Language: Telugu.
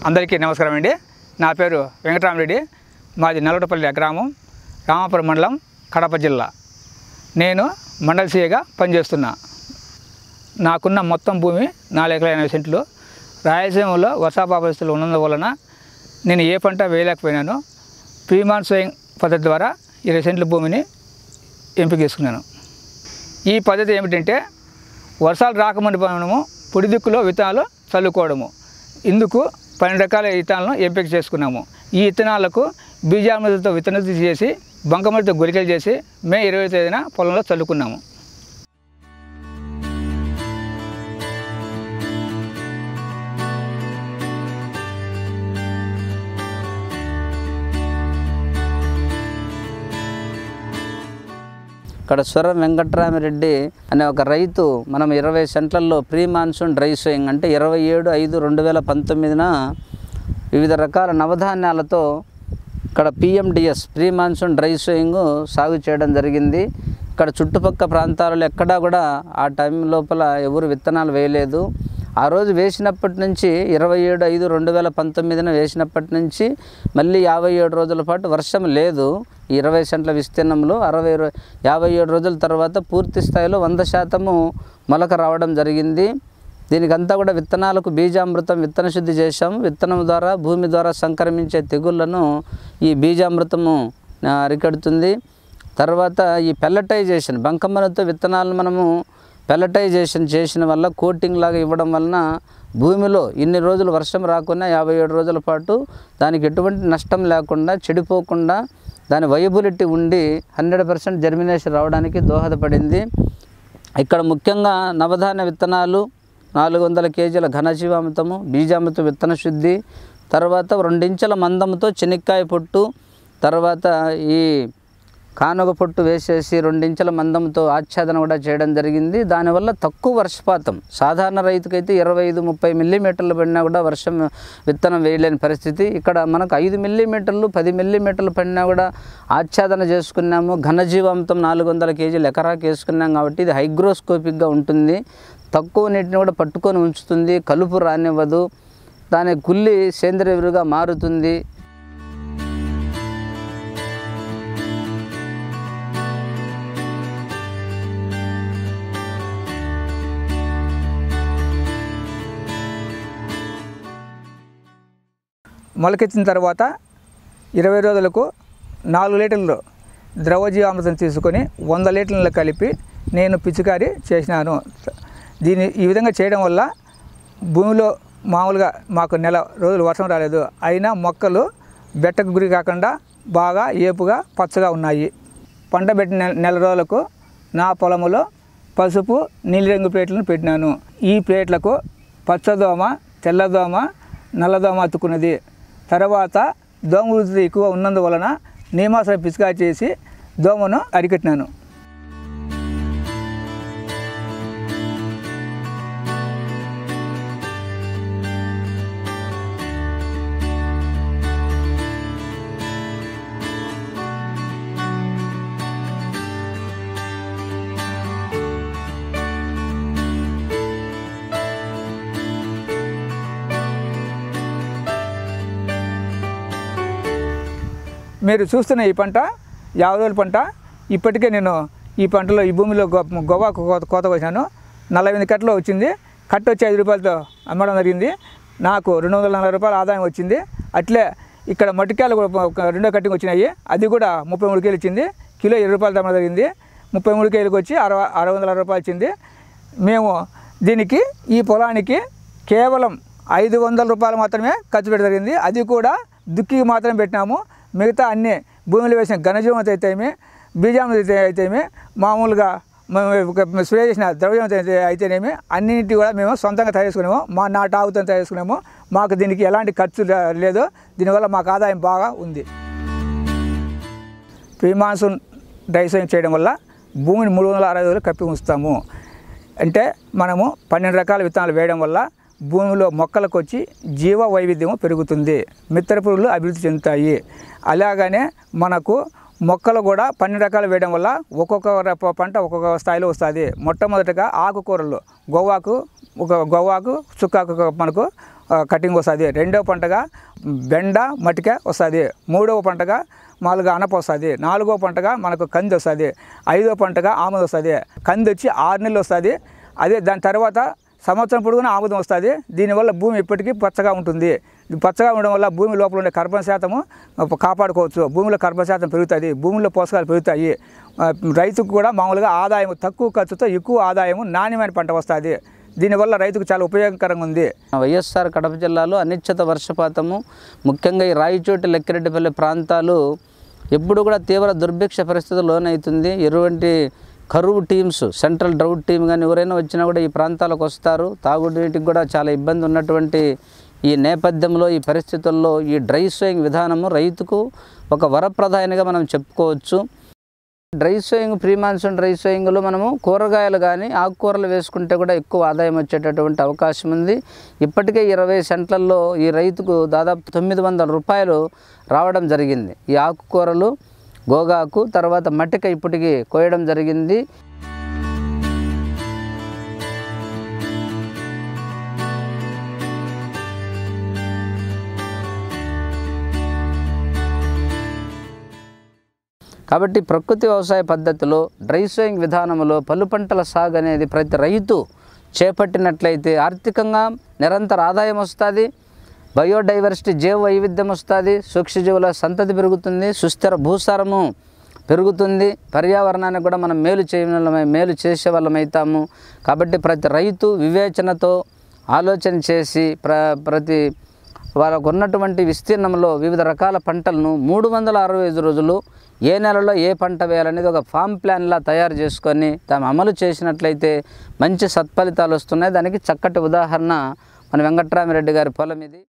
అందరికీ నమస్కారం అండి నా పేరు వెంకటరామరెడ్డి మాది నల్లటపల్లి గ్రామం రామాపురం మండలం కడప జిల్లా నేను మండల సీఏగా పనిచేస్తున్నా నాకున్న మొత్తం భూమి నాలుగు ఎకరాల ఎనభై సెంట్లు రాయలసీమలో వర్షాభా పరిస్థితులు ఉన్నందువలన నేను ఏ పంట వేయలేకపోయినాను ప్రీమాన్ స్వయం పద్ధతి ద్వారా ఇరవై సెంట్ల భూమిని ఎంపిక చేసుకున్నాను ఈ పద్ధతి ఏమిటంటే వర్షాలు రాకముందు మనము పొడి దిక్కులో విత్తనాలు చల్లుకోవడము ఇందుకు పన్నెండు రకాల విత్తనాలను ఎంపిక చేసుకున్నాము ఈ విత్తనాలకు బీజామృతతో విత్తనం చేసి బంకమడితో గురికలు చేసి మే ఇరవై తేదీన పొలంలో చల్లుకున్నాము ఇక్కడ స్వరం వెంకట్రామిరెడ్డి అనే ఒక రైతు మనం ఇరవై సెంట్లలో ప్రీ మాన్సూన్ డ్రై సోయింగ్ అంటే ఇరవై ఏడు ఐదు రెండు వేల పంతొమ్మిదిన వివిధ రకాల నవధాన్యాలతో ఇక్కడ PMDS pre monsoon dry sowing సాగు చేయడం జరిగింది ఇక్కడ చుట్టుపక్కల ప్రాంతాలలో ఎక్కడా కూడా ఆ టైం లోపల ఎవరు విత్తనాలు వేయలేదు ఆ రోజు వేసినప్పటి నుంచి ఇరవై ఏడు ఐదు రెండు వేల పంతొమ్మిదిన వేసినప్పటి నుంచి మళ్ళీ యాభై ఏడు రోజుల పాటు వర్షం లేదు ఈ ఇరవై సెంట్ల విస్తీర్ణంలో అరవై రో- యాభై ఏడు రోజుల తర్వాత పూర్తి స్థాయిలో వంద శాతము మొలక రావడం జరిగింది దీనికంతా కూడా విత్తనాలకు బీజామృతం విత్తన శుద్ధి చేశాము విత్తనం ద్వారా భూమి ద్వారా సంక్రమించే తెగుళ్లను ఈ బీజామృతము ఆ, అరికడుతుంది తర్వాత ఈ పెల్లటైజేషన్ బంకమ్మలతో విత్తనాలను మనము పెల్లటైజేషన్ చేసిన వల్ల కోటింగ్ లాగా ఇవ్వడం వలన భూమిలో ఇన్ని రోజులు వర్షం రాకుండా యాభై ఏడు రోజుల పాటు దానికి ఎటువంటి నష్టం లేకుండా చెడిపోకుండా దాని వయబిలిటీ ఉండి హండ్రెడ్ పర్సెంట్ జర్మినేషన్ రావడానికి దోహదపడింది ఇక్కడ ముఖ్యంగా నవధాన్య విత్తనాలు నాలుగు వందల కేజీల ఘనజీవామృతము బీజామృత విత్తన శుద్ధి తర్వాత రెండించెల మందంతో చెనిక్కాయ పొట్టు తర్వాత ఈ కానుగ పొట్టు వేసేసి రెండించెల మందంతో ఆచ్ఛాదన కూడా చేయడం జరిగింది దానివల్ల తక్కువ వర్షపాతం సాధారణ రైతుకైతే ఇరవై ఐదు ముప్పై మిల్లీమీటర్లు పడినా కూడా వర్షం విత్తనం వేయలేని పరిస్థితి ఇక్కడ మనకు ఐదు మిల్లీమీటర్లు పది మిల్లీమీటర్లు పడినా కూడా ఆచ్ఛాదన చేసుకున్నాము ఘనజీవామృతం నాలుగు వందల కేజీలు ఎకరాకి వేసుకున్నాం కాబట్టి ఇది హైగ్రోస్కోపిక్గా ఉంటుంది తక్కువ నీటిని కూడా పట్టుకొని ఉంచుతుంది కలుపు రానివ్వదు దాని కుల్లి సేంద్రియ ఎరువుగా మారుతుంది మొలకెత్తిన తర్వాత ఇరవై రోజులకు నాలుగు లీటర్లు ద్రవజీవామృతం తీసుకొని వంద లీటర్లు కలిపి నేను పిచికారి చేసినాను దీన్ని ఈ విధంగా చేయడం వల్ల భూమిలో మామూలుగా మాకు నెల రోజులు వర్షం రాలేదు అయినా మొక్కలు బెట్టకు గురి కాకుండా బాగా ఏపుగా పచ్చగా ఉన్నాయి పంట పెట్టిన నెల- నెల రోజులకు నా పొలములో పసుపు నీలిరంగు ప్లేట్లను పెట్టినాను ఈ ప్లేట్లకు పచ్చదోమ తెల్లదోమ నల్లదోమ అతుకున్నది తర్వాత దోమ ఉధృతి ఎక్కువ ఉన్నందువలన నీమాస పిచికా చేసి దోమను అరికట్టినాను మీరు చూస్తున్న ఈ పంట యాభై రోజుల పంట ఇప్పటికే నేను ఈ పంటలో ఈ భూమిలో గొ- గోవాకు కోత కోత కోసాను నలభై ఎనిమిది కట్టలో వచ్చింది కట్ట వచ్చి ఐదు రూపాయలతో అమ్మడం జరిగింది నాకు రెండు వందల నలభై రూపాయల ఆదాయం వచ్చింది అట్లే ఇక్కడ మట్టికాయలు కూడా ఒక రెండో కట్టింగ్ వచ్చినాయి అది కూడా ముప్పై మూడు కేలు ఇచ్చింది కిలో ఇరవై రూపాయలు అమ్మడం జరిగింది ముప్పై మూడు కేలకు వచ్చి అరవై అరవై వందల అరవై రూపాయలు ఇచ్చింది మేము దీనికి ఈ పొలానికి కేవలం ఐదు వందల రూపాయలు మాత్రమే ఖర్చు పెట్టడం జరిగింది అది కూడా దుక్కికి మాత్రమే పెట్టినాము మిగతా అన్ని భూమిలో వేసిన ఘనజీవత అయితేమి బీజామృత అయితేమి మామూలుగా మేము ఒక స్ప్రే చేసిన ద్రవ్యం అయితే అయితేనేమి అన్నింటి కూడా మేము సొంతంగా తయారు చేసుకున్నాము మా నాటు ఆవుతో తయారు చేసుకున్నాము మాకు దీనికి ఎలాంటి ఖర్చు లే- లేదు దీనివల్ల మాకు ఆదాయం బాగా ఉంది ప్రీ మాన్సూన్ డ్రైసింగ్ చేయడం వల్ల భూమిని మూడు వందల అరవై రోజులు కప్పి ఉంచుతాము అంటే మనము పన్నెండు రకాల విత్తనాలు వేయడం వల్ల భూమిలో మొక్కలకు వచ్చి జీవ వైవిధ్యం పెరుగుతుంది మిత్ర పురుగులు అభివృద్ధి చెందుతాయి అలాగనే మనకు మొక్కలు కూడా పన్నెండు రకాలు వేయడం వల్ల ఒక్కొక్క రప- పంట ఒక్కొక్క స్థాయిలో వస్తుంది మొట్టమొదటిగా ఆకుకూరలు గోవాకు ఒక గోవాకు చుక్కాకు మనకు ఆ, కటింగ్ వస్తుంది రెండవ పంటగా బెండ మటిక వస్తుంది మూడవ పంటగా మామూలుగా అనప వస్తుంది నాలుగో పంటగా మనకు కంది వస్తుంది ఐదో పంటగా ఆముదం వస్తుంది కంది వచ్చి ఆరు నెలలు వస్తుంది అదే దాని తర్వాత సంవత్సరం పొడుగున ఆముదం వస్తుంది దీనివల్ల భూమి ఇప్పటికీ పచ్చగా ఉంటుంది ఇది పచ్చగా ఉండడం వల్ల భూమి లోపల ఉండే కార్బన్ శాతము కాపాడుకోవచ్చు భూమిలో కార్బన్ శాతం పెరుగుతుంది భూమిలో పోషకాలు పెరుగుతాయి ఆ, రైతుకు కూడా మామూలుగా ఆదాయం తక్కువ ఖర్చుతో ఎక్కువ ఆదాయము నాణ్యమైన పంట వస్తుంది దీనివల్ల రైతుకు చాలా ఉపయోగకరంగా ఉంది వైఎస్ఆర్ కడప జిల్లాలో అనిశ్చిత వర్షపాతము ముఖ్యంగా ఈ రాయచోటి లక్కిరెడ్డిపల్లి ప్రాంతాలు ఎప్పుడు కూడా తీవ్ర దుర్భిక్ష పరిస్థితులు లోనవుతుంది ఎటువంటి కరువు టీమ్స్ సెంట్రల్ డ్రౌట్ టీమ్ కానీ ఎవరైనా వచ్చినా కూడా ఈ ప్రాంతాలకు వస్తారు తాగునీటికి కూడా చాలా ఇబ్బంది ఉన్నటువంటి ఈ నేపథ్యంలో ఈ పరిస్థితుల్లో ఈ డ్రై సోయింగ్ విధానము రైతుకు ఒక వరప్రధానిగా మనం చెప్పుకోవచ్చు dry sowing pre monsoon dry సోయింగ్లో మనము కూరగాయలు కానీ ఆకుకూరలు వేసుకుంటే కూడా ఎక్కువ ఆదాయం వచ్చేటటువంటి అవకాశం ఉంది ఇప్పటికే ఇరవై సెంట్లలో ఈ రైతుకు దాదాపు తొమ్మిది వందల రూపాయలు రావడం జరిగింది ఈ ఆకుకూరలు గోగాకు తర్వాత మట్టిక ఇప్పటికి కోయడం జరిగింది కాబట్టి ప్రకృతి వ్యవసాయ పద్ధతిలో డ్రై సోయింగ్ విధానంలో పలు పంటల సాగు అనేది ప్రతి రైతు చేపట్టినట్లయితే ఆర్థికంగా నిరంతర ఆదాయం వస్తుంది బయోడైవర్సిటీ జీవ వైవిధ్యం వస్తుంది సూక్ష్మజీవుల సంతతి పెరుగుతుంది సుస్థిర భూసారము పెరుగుతుంది పర్యావరణానికి కూడా మనం మేలు చేయడం మేలు చేసే వాళ్ళం అవుతాము కాబట్టి ప్రతి రైతు వివేచనతో ఆలోచన చేసి ప్ర ప్రతి వాళ్ళకు ఉన్నటువంటి విస్తీర్ణంలో వివిధ రకాల పంటలను మూడు వందల అరవై ఐదు రోజులు ఏ నెలలో ఏ పంట వేయాలనేది ఒక ఫామ్ ప్లాన్లా తయారు చేసుకొని తాము అమలు చేసినట్లయితే మంచి సత్ఫలితాలు వస్తున్నాయి దానికి చక్కటి ఉదాహరణ మన వెంకట్రామిరెడ్డి గారి పొలం ఇది